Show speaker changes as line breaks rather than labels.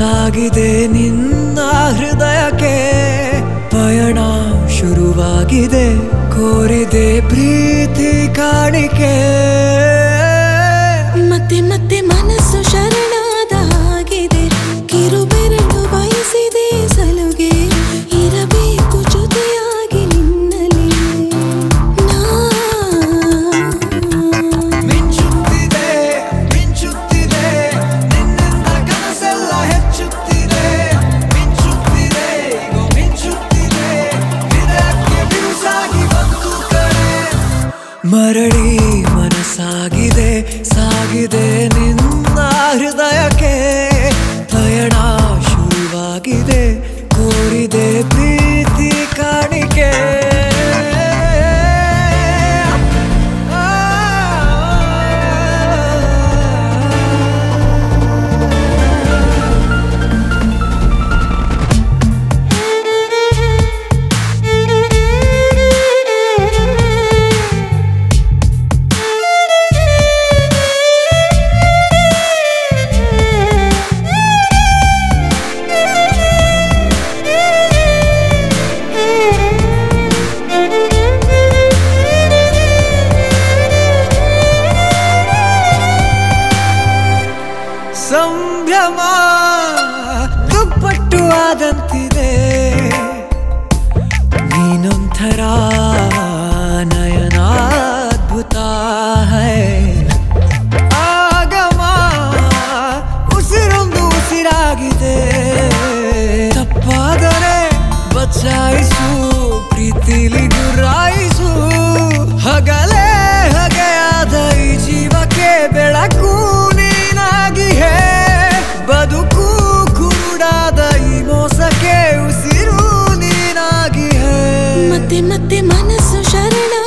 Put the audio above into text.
ಸಾಗಿದೆ ನಿನ್ನ ಹೃದಯಕ್ಕೆ ಪಯಣ ಶುರುವಾಗಿದೆ ಕೋರಿದೆ ಪ್ರೀತಿ ಕಾಣಿಕೆ
ಮತ್ತೆ ಮತ್ತೆ ಮನಸ್ಸು ಶರಣಾದ ಹಾಗಿದೆ ಕಿರುಬೆರಳು ಬಯಸಿದೆ ಸಲುಗೆ ಇರಬೇಕು ಜೊತೆಯಾಗಿ ನಿನ್ನಲಿ ನಾ
ಮಿಂಚುತ್ತಿದೆ ಮಿಂಚುತ್ತಿದೆ ನಿನ್ನಿಂದ ಕನಸೆಲ್ಲ ಹೆಚ್ಚುತ್ತಿದೆ ಮಿಂಚುತ್ತಿದೆ ಈಗ ಮಿಂಚುತ್ತಿದೆ ಹೃದಯಕ್ಕೆ ಬಿರುಸಾಗಿ ಬಂತು ಕರೆ ಮರಳಿ ಮನಸ್ಸಾಗಿದೆ ಸಾಗಿದೆ ನಿನ್ನ ಹೃದಯಕ್ಕೆ ಪಯಣ ಶುರುವಾಗಿದೆ ಕೋರಿದೆ ಪ್ರೀತಿ ಕಾಣಿಕೆ ಸಂಭ್ರಮ ದುಪ್ಪಟ್ಟು ಆದಂತಿದೆ ನೀನೊಂಥರ ನಯನಾದ್ಭುತ ಹೈ ಆಗಮ ಉಸಿರೊಂದು ಉಸಿರಾಗಿದೆ ತಪ್ಪಾದರೆ ಬಚಾಯಿಸು ಪ್ರೀತಿಲಿ ಗುರಾಯಿಸು ಹಗಲೇ ಹಗೆಯಾದ ಈ ಜೀವಕ್ಕೆ ಬೆಳಕು ನೀನಾಗಿ ಹೇ ಬದುಕು ಕುರುಡಾದ ಈ ಮೋಸಕ್ಕೆ ಉಸಿರು ನೀನಾಗಿ ಹೇ
ಮತ್ತೆ ಮತ್ತೆ ಮನಸ್ಸು ಶರಣ